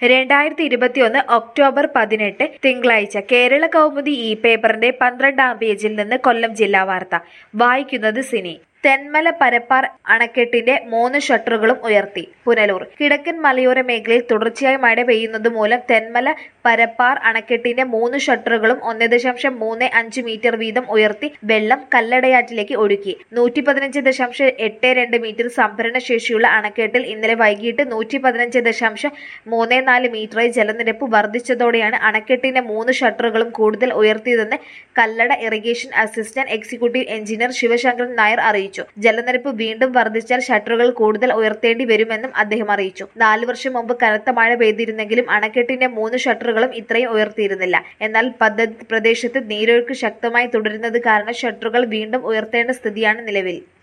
രണ്ടായിരത്തി ഇരുപത്തിയൊന്ന് ഒക്ടോബർ പതിനെട്ട് തിങ്കളാഴ്ച കേരള കൗമുദി ഈ പേപ്പറിന്റെ പന്ത്രണ്ടാം പേജിൽ നിന്ന് കൊല്ലം ജില്ലാ വാർത്ത വായിക്കുന്നത് സിനി തെന്മല പരപ്പാർ അണക്കെട്ടിന്റെ മൂന്ന് ഷട്ടറുകളും ഉയർത്തി പുനലൂർ കിഴക്കൻ മലയോര മേഖലയിൽ തുടർച്ചയായി മഴ പെയ്യുന്നത് മൂലം തെന്മല പരപ്പാർ അണക്കെട്ടിന്റെ മൂന്ന് ഷട്ടറുകളും ഒന്ന് ദശാംശം മൂന്ന് അഞ്ച് മീറ്റർ വീതം ഉയർത്തി വെള്ളം കല്ലടയാറ്റിലേക്ക് ഒഴുക്കി നൂറ്റി പതിനഞ്ച് ദശാംശം എട്ട് രണ്ട് മീറ്റർ സംഭരണ ശേഷിയുള്ള അണക്കെട്ടിൽ ഇന്നലെ വൈകിട്ട് നൂറ്റി പതിനഞ്ച് ദശാംശം മൂന്ന് നാല് മീറ്ററായി ജലനിരപ്പ് വർദ്ധിച്ചതോടെയാണ് അണക്കെട്ടിന്റെ മൂന്ന് ഷട്ടറുകളും കൂടുതൽ ഉയർത്തിയതെന്ന് Kallada irrigation assistant executive engineer Sivasankaran Nair അറിയിച്ചു ജലനിരപ്പ് വീണ്ടും വർദ്ധിച്ചാൽ ഷട്ടറുകൾ കൂടുതൽ ഉയർത്തേണ്ടി വരുമെന്നും അദ്ദേഹം അറിയിച്ചു നാല് വർഷം മുമ്പ് കനത്ത മഴ പെയ്തിരുന്നെങ്കിലും അണക്കെട്ടിന്റെ മൂന്ന് ഷട്ടറുകളും ഇത്രയും ഉയർത്തിയിരുന്നില്ല എന്നാൽ പദ്ധതി പ്രദേശത്ത് നീരൊഴുക്ക് ശക്തമായി തുടരുന്നത് കാരണം ഷട്ടറുകൾ വീണ്ടും ഉയർത്തേണ്ട സ്ഥിതിയാണ് നിലവിൽ